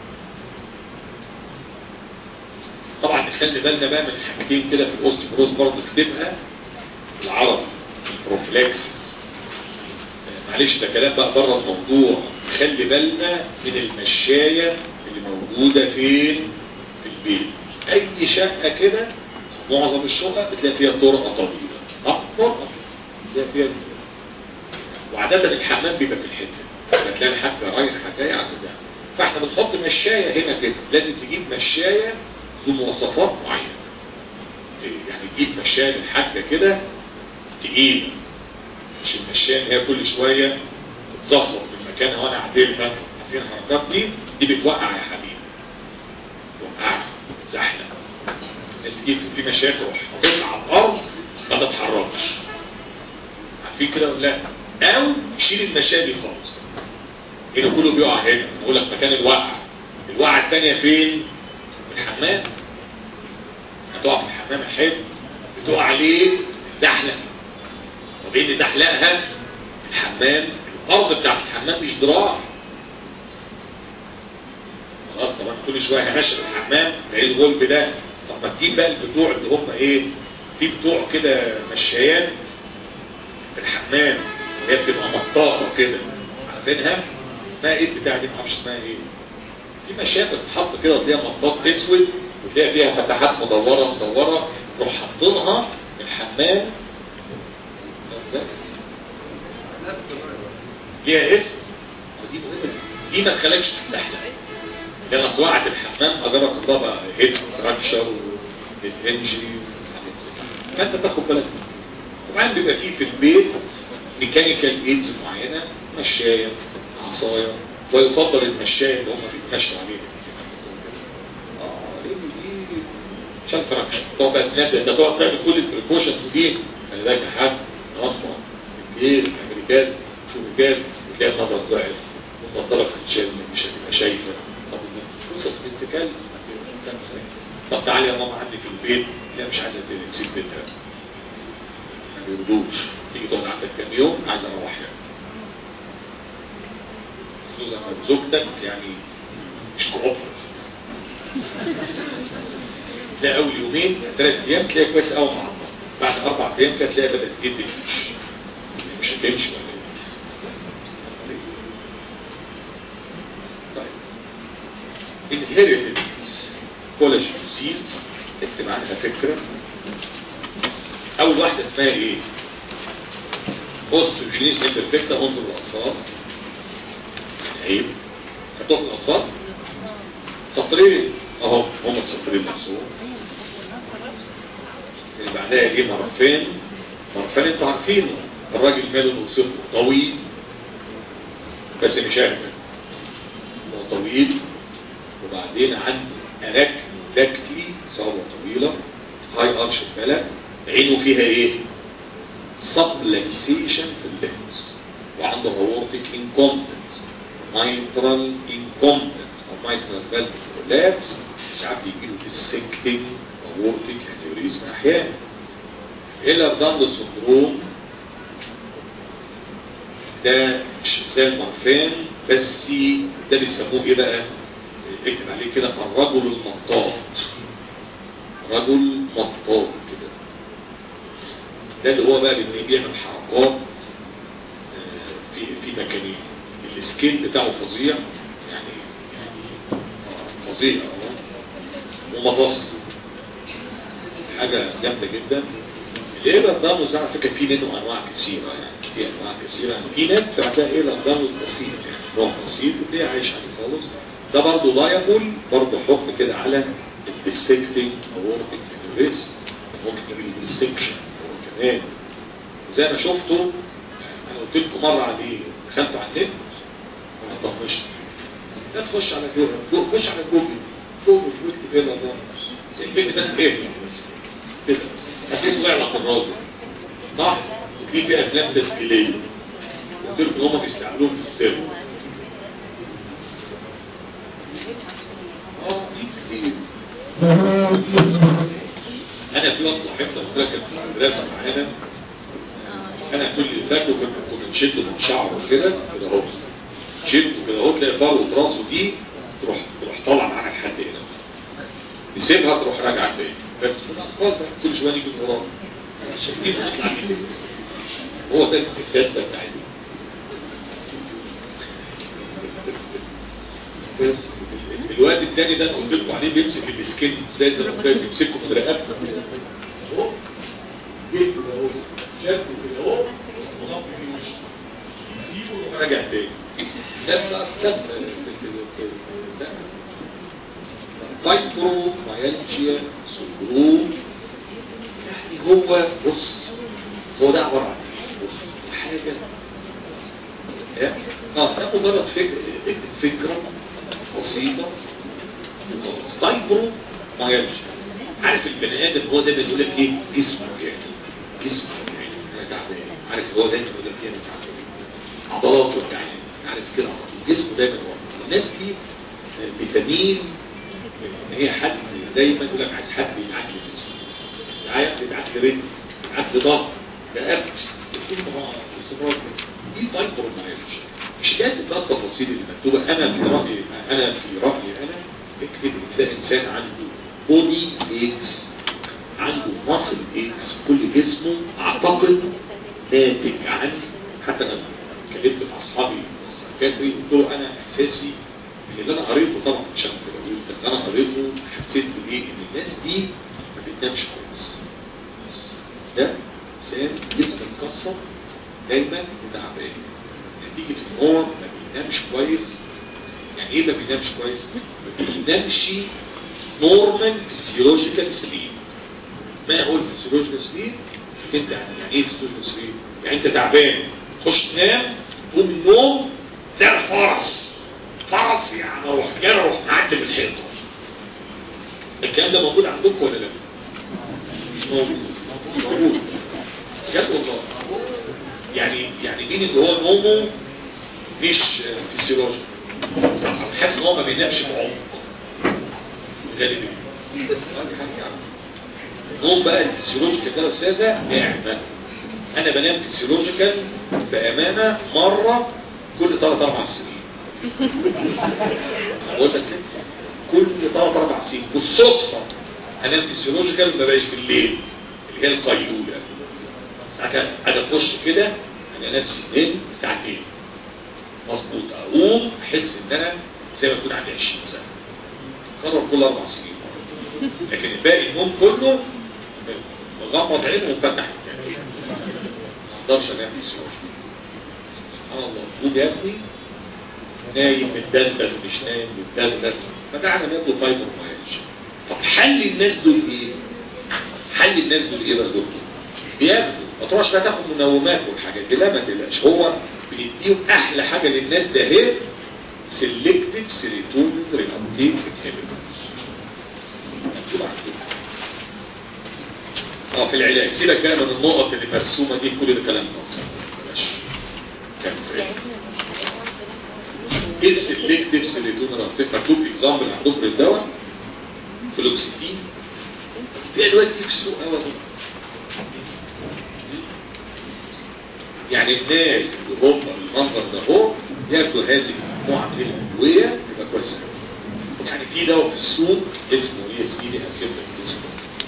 طبعا نخلي بالنا بقى من حاجتين كده في الاوستيوبروز برضه نكتبها بالعربي البروفيلاكسس آه، معلش ده كلام بقى بره الموضوع خلي بالنا من المشاية اللي موجودة فين في البيت اي شقة كده معظم الشقق بتلاقي فيها طرقة طويلة اه طرقة بتلاقي فيها وعادة الحمام بيبقى في الحتة بتلاقي الحاجة رايحة جاية على كده فاحنا بنحط مشاية هنا كده لازم تجيب مشاية ذو مواصفات معينة يعني تجيب مشاية للحاجة كده تقيلة مش المشاية اللي هي كل شوية تتزفر من مكانها وانا اعدلها عارفين الحركات دي دي بتوقع يا حبيبي توقعك زحلة الناس تجيب في مشاكل تروح حاططها على الارض ما تتحركش عارفين كده ولا لا او شيل المشاية دي خالص هنا كله بيقع هنا بقول لك مكان الوقع الوقعة الثانية فين؟ في الحمام هتقع في الحمام الحلو بتقع عليه زحلق طب ايه اللي زحلقها؟ الحمام الارض بتاعت الحمام مش دراع خلاص طبعا كل شويه هنشر الحمام تلاقي الغلب ده طب ما تجيب بقى البتوع اللي هم ايه في بتوع كده مشايات في الحمام اللي هي بتبقى مطاطه كده عارفينها اسمها ايه البتاع دي ما اعرفش اسمها ايه في مشايات بتتحط كده وتلاقيها مطاط اسود وتلاقي فيها فتحات مدوره مدوره تروح حاطينها في الحمام ليها اسم ودي مهمة دي ما تخليكش تستحلق لان اصواعة الحمام اجرب الضبع هيد فراكشر والانجري فانت تاخد بالك طبعا بيبقى فيه في البيت ميكانيكال ايدز معينة مشاية عصاية ويفضل المشاية اللي هم بيتمشوا عليها اه ليه دي عشان فراكشر طبعا ده تقعد تعمل كل البريكوشنز دي خلي بالك يا حاج غلطة الجيل الامريكاز شوف الجاز وتلاقي النظر ضعف والنظارة بتتشال مش هتبقى شايفة طب قصص بنت كلب طب تعالي يا ماما عندي في البيت لا مش عايزة تسيب بيتها ما بيردوش تيجي تقعد عندك كام يوم عايز اروح يعني خصوصا لو زوجتك يعني مش كوبرت تلاقي اول يومين ثلاث ايام تلاقي كويس قوي مع بعض بعد اربع ايام كانت تلاقيها بدات تجد تمشي مش هتمشي ولا ايه طيب inherited collagen disease اكتب عنها فكرة اول واحدة اسمها ايه اوستوجينيس امبرفكتا انظر الاطفال عيب خدوها في الاطفال سطرين اهو هم السطرين نفسهم اللي بعدها جه مرفين مرفين انتوا عارفينه الراجل ماله نوصفه طويل بس مش اهبل هو طويل وبعدين عنده أراك داكتلي ثروة طويلة هاي أرش البلد عينه فيها ايه سبلكسيشن في اللينس وعنده هورتيك انكومبتنس مايترال انكومبتنس او مايترال فالف لابس ساعات بيجي له ديسكتنج هورتيك انيوريزم احيانا الا داند سندروم ده مش زي المرفان بس ده بيسموه ايه بقى اكتب عليه كده الرجل المطاط رجل مطاط كده ده اللي هو بقى اللي بيعمل حركات في في مكانين السكين بتاعه فظيع يعني يعني فظيع ومفاصل حاجة جامدة جدا الايه الداموس على فكرة في منه انواع كثيرة يعني في انواع كثيرة يعني في ناس بتعملها ايه الداموس بسيط يعني نوع بسيط وتلاقيه عايش عليه خالص ده برضه لا يقول برضه حكم كده على الديسكتنج اورتيك انيوريزم ممكن تعمل ديسكشن هو كمان زي ما شفتوا انا قلت لكم مره عليه دخلتوا على النت وانا طنشت لا تخش على جوجل خش على جوجل جوجل واكتب ايه ده البنت بس ايه كده هتلاقي طلع لك الراجل صح وفي في افلام تسجيليه قلت لكم هم بيستعملوهم في السر اه كتير انا في وقت صاحبتي قلت لك في المدرسه معانا انا كل اللي فاكره كنا نشده من شعره كده كده اهو شده كده اهو تلاقي فروه راسه دي تروح تروح طالع معانا لحد هنا نسيبها تروح راجعه تاني بس في الاطفال بقى كل شويه نيجي من وراه شايفين اطلع مني هو ده الكاسه بتاعتي بس الواد التاني ده انا قلت لكم عليه بيمسك السكين ازاي زي ما كان بيمسكه من رقبته اهو جيت كده اهو شده كده اهو وضغط في وشه سيبه وراجع تاني الناس بقى تسافر فايبرو مايالجيا سندروم يعني هو بص هو ده عباره عن ايه؟ بص حاجه اه ده مجرد فكره فكره بسيطه وخلاص فايبرو مايالجيا عارف البني ادم هو دايما يقول لك ايه جسمه يعني جسمه يعني انا تعبان عارف هو دايما يقول لك ايه انا تعبان عضلاته يعني عارف كده جسمه دايما هو الناس دي بتميل ان هي حد دايما يقول لك عايز حد يبعت لي جسمي عايز يبعت لي رجل يبعت لي ظهر رقبتي استمرار دي فايبرو مايالجيا مش لازم بقى التفاصيل اللي مكتوبه انا في رايي انا في رايي انا اكتب ان ده انسان عنده بودي اكس عنده ماسل اكس كل جسمه اعتقد ناتج عن حتى انا اتكلمت مع اصحابي السكاتري قلت له انا احساسي اللي انا قريته طبعا مش انا اللي انا قريته حسيت بايه ان الناس دي ما بتنامش كويس ده انسان جسمه مكسر دايما وتعبان نتيجه ان هو ما بينامش كويس يعني ايه ما بينامش كويس؟ ما بينامش نورمال فيسيولوجيكال سليب ما هو الفيسيولوجيكال سليب؟ انت يعني ايه فيسيولوجيكال سليب؟ يعني انت تعبان تخش تنام تقوم من النوم زي الفرس فرس يعني اروح جاي اروح معدي بالحيطه الكلام ده موجود عندكم ولا لا؟ مش موجود موجود بجد والله يعني يعني مين اللي هو نومه مش فيسيولوجي حاسس ان هو ما بينامش بعمق غالبا نوم بقى الفيسيولوجيكال ده يا استاذه نعمه انا بنام فيسيولوجيكال بامانه مره كل ثلاث اربع سنين بقول لك كل ثلاث اربع سنين بالصدفه انام فيسيولوجيكال ما بقاش بالليل اللي هي القيلولة ساعتها انا اخش كده انا نفسي نمت ساعتين مظبوط اقوم احس ان انا زي ما اكون عندي 20 سنه كرر كل اربع سنين لكن الباقي النوم كله مغمض عينه ومفتح يعني ما اقدرش انام في سبحان الله قوم يا ابني نايم متدلدل مش نايم متدلدل فده على ناكل فايبر مايلش طب حل الناس دول ايه؟ حل الناس دول ايه بقى دكتور؟ بياخدوا ما تروحش بقى تاخد منومات والحاجات دي لا ما تقلقش هو بنديهم احلى حاجه للناس ده هي سيلكتيف سيريتونين ريابتيك انهبيتورز اه في العلاج سيبك بقى من النقط اللي مرسومه دي كل ده كلام ناصر ماشي كان في ايه السيلكتيف سيريتونين ريابتيك مكتوب اكزامبل عندكم للدواء فلوكسيتين في ادويه كتير في السوق قوي يعني الناس اللي هم المنظر ده هو ياخدوا هذه المجموعه من الادويه يبقى كويس يعني في دواء في السوق اسمه ايه يا سيدي هكتب لك اسمه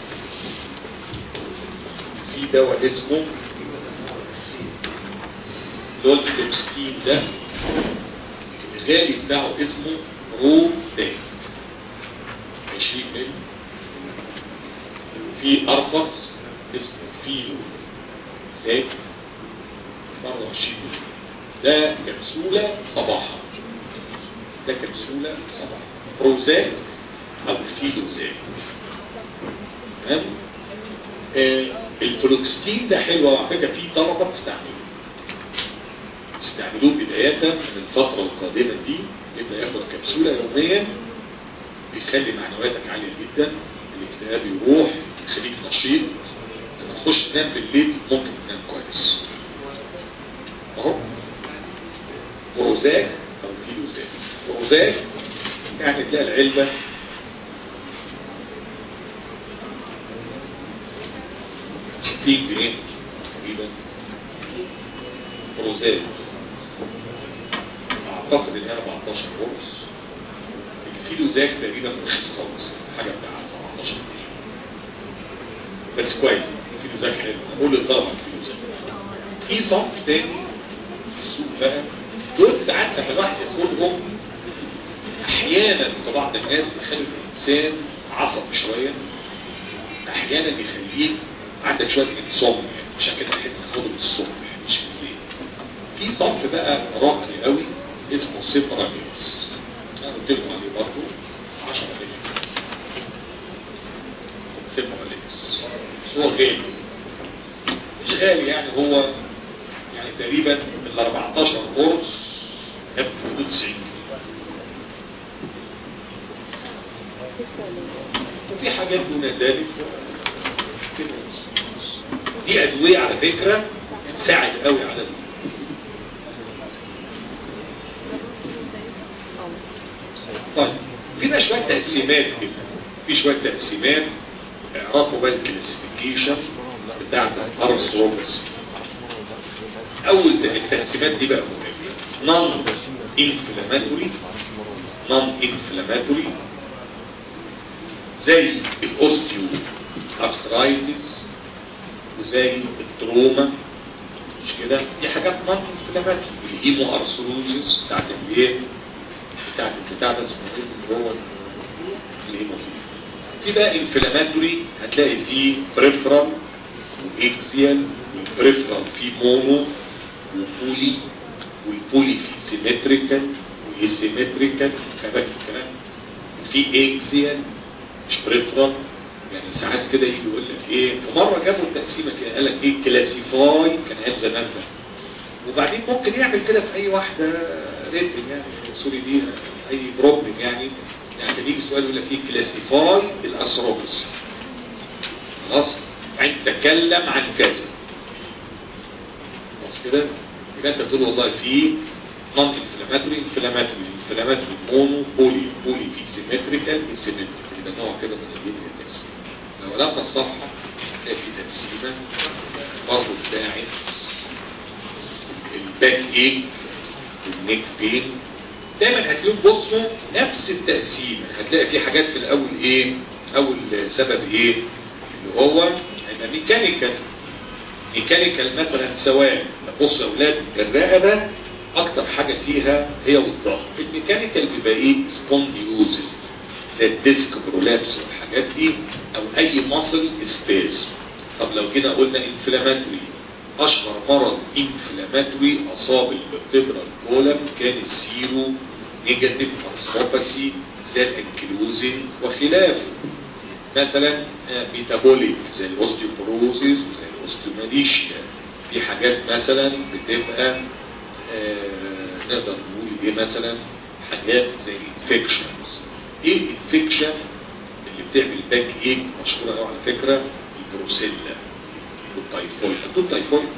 في دواء اسمه لولفلوكستين ده الغالي بتاعه اسمه روتاك 20 مللي في ارخص اسمه فيلو زاد 24 ده كبسولة صباحا ده كبسولة صباحا بروزاك او فيلوزاك تمام آه الفلوكستين ده حلو على فكره في طلبه بتستعمله بيستعملوه بدايه من الفتره القادمه دي يبدا ياخد كبسوله يوميا بيخلي معنوياتك عاليه جدا الاكتئاب يروح يخليك نشيط لما تخش تنام بالليل ممكن تنام كويس اهو بروزاك او فيلوزاك بروزاك يعني تلاقي العلبه ستين جنيه تقريبا بروزاك اعتقد انها 14 قرص الفيلوزاك تقريبا رخيص خالص حاجه بتاع 17 جنيه بس كويس الفيلوزاك حلو قول للطلبه الفيلوزاك في صنف تاني في السوق بقى دول ساعات لما الواحد ياخدهم احيانا في بعض الناس يخلي الانسان عصبي شويه احيانا يخليك عندك شويه انصام عشان كده احب ناخده الصبح مش بالليل في صنف بقى راقي قوي اسمه سيبراميكس انا قلت لكم عليه برضه 10 مللي سيبراميكس هو غالي مش غالي يعني هو يعني تقريبا من ال 14 قرص يبقى في حدود 90 وفي حاجات دون ذلك دي ادويه على فكره تساعد قوي على ال... طيب في بقى شويه تقسيمات كده في شويه تقسيمات اعرفوا بقى الكلاسيفيكيشن بتاعت الارثروبس اول التقسيمات دي بقى مهمه نون انفلاماتوري نون انفلاماتوري زي الاوستيو ارثرايتس وزي التروما مش كده دي حاجات نون انفلاماتوري الهيمو ارثروزس بتاعت الايه بتاعت البتاع ده اسمه ايه اللي هو الهيموفيليا في بقى انفلاماتوري هتلاقي فيه بريفرال واكسيال والبريفرال فيه مونو وبولي والبولي فيه سيمتريكال وايسيمتريكال كمان الكلام في اكسيال مش بريفرال يعني ساعات كده يجي يقول لك ايه في مره جابوا التقسيمه كده قال لك ايه كلاسيفاي كان ايام زمان ده وبعدين ممكن يعمل كده في اي واحده ريتم يعني سوري دي اي بروبلم يعني يعني بيجي سؤال يقول لك ايه كلاسيفاي الاسروبس خلاص يعني تتكلم عن كذا خلاص كده يبقى انت تقول والله في نون انفلاماتوري انفلاماتوري انفلاماتوري مونو بولي بولي في سيمتريكال سيمتريكال ده نوع كده من الجين التقسيم لو لما الصفحه هتلاقي في تقسيمه برضه بتاعت الباك ايه والنيك بين دايما هتلاقيهم بصوا نفس التقسيم هتلاقي في حاجات في الاول ايه اول سبب ايه اللي هو هيبقى ميكانيكال ميكانيكال مثلا سواء بص يا اولاد الرقبه اكتر حاجه فيها هي والظهر الميكانيكال بيبقى ايه سبونديوزز زي الديسك برولابس والحاجات دي او اي مصل سبيس طب لو جينا قلنا انفلاماتوري اشهر مرض انفلاماتوري اصاب الفيبرال كولم كان السيرو نيجاتيف ارثروباسي زي الانكلوزين وخلافه مثلا ميتابوليك زي الاوستيوبروزيس وزي الاوستيوماليشيا في حاجات مثلا بتبقى آه نقدر نقول ايه مثلا حاجات زي الانفكشنز ايه الانفكشن اللي بتعمل باك ايه مشهوره قوي على فكره البروسيلا والتايفويد انتوا التايفويد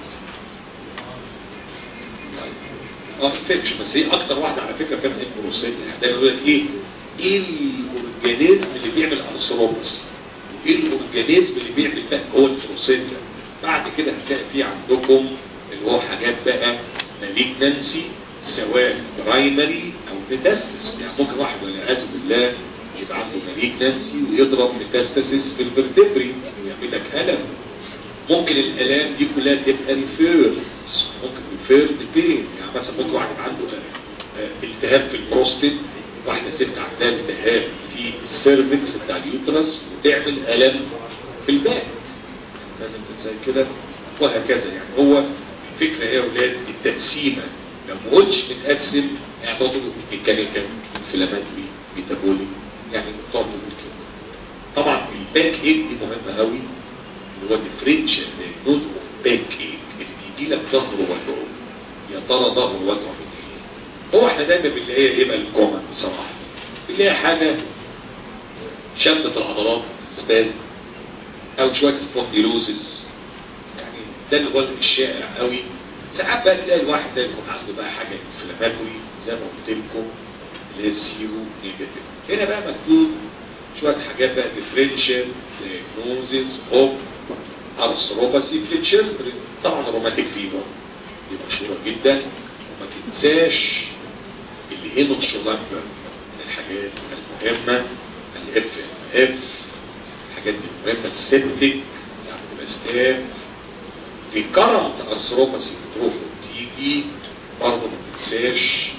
اه انفكشن بس هي اكتر واحده على فكره كانت البروسيلا يعني دايما يقول لك ايه ايه الاورجانيزم اللي بيعمل ارثروبس وايه الاورجانيزم اللي بيعمل باك هو البروسيلا بعد كده هتلاقي في عندكم اللي هو حاجات بقى ماليجنانسي سواء برايمري او ميتاستس يعني ممكن واحد والعياذ بالله يبقى عنده ماليجنانسي ويضرب ميتاستاسيس في الفرتبري يعمل لك الم ممكن الالام دي كلها تبقى ريفيرد ممكن ريفيرد بين يعني مثلا ممكن واحد يبقى عنده التهاب في البروستيت واحده ست عندها التهاب في السيرفكس بتاع اليوترس وتعمل الم في الباك لازم زي كده وهكذا يعني هو الفكره ايه يا اولاد التقسيمه لو ما قلتش متقسم يعني برضه ميكانيكال انفلاماتوري ميتابولي يعني برضه كده طبعا الباك ايك دي مهمه قوي اللي هو ديفرنشال دايجنوز اوف باك ايك اللي بيجي لك ظهر وجعه يا ترى ظهر وجعه من ايه؟ هو احنا دايما بنلاقيها ايه بقى الكومن بصراحه بنلاقي حاجه شدة العضلات سباز او شويه سبونديلوزز يعني ده اللي هو الشائع قوي ساعات بقى تلاقي الواحد ده يكون عنده بقى حاجه انفلاماتوري زي ما قلت لكم اللي هي السيرو نيجاتيف هنا بقى مكتوب شويه حاجات بقى ديفرنشال دياجنوزز اوف ارثروباسي في الشيلدرن طبعا روماتيك فيبر دي مشهوره جدا وما تنساش اللي هي شولانجر من الحاجات المهمه الاف ام اف الحاجات دي مهمه السيبتك ساعات بتبقى ستاف الكرنت ارثروباسي بتروح وتيجي برضه ما تنساش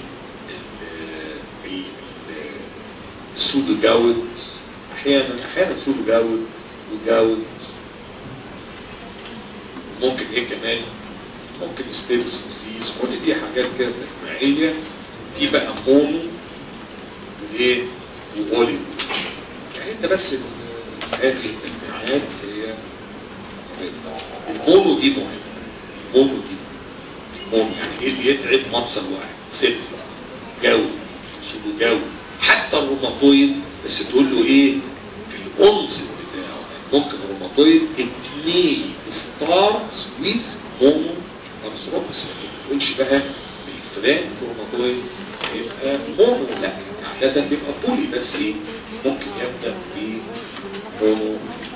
السودو جاود احيانا احيانا سودو جاود وجاود ممكن ايه كمان ممكن ستيبس ديزيز كل دي حاجات كده تجميعيه في بقى مونو وايه واوليو يعني انت بس هذه التجميعات هي المونو دي مهمة المونو دي مونو يعني ايه اللي يتعب مفصل واحد ست جو سودو جو حتى الروماتويد بس تقول له ايه في الانصت بتاعه يعني ممكن الروماتويد اتنين ستارز ويز مونو ارثروبس ما تقولش بقى الفلان روماتويد يبقى مونو لا عادة بيبقى بولي بس ممكن يبدأ بمونو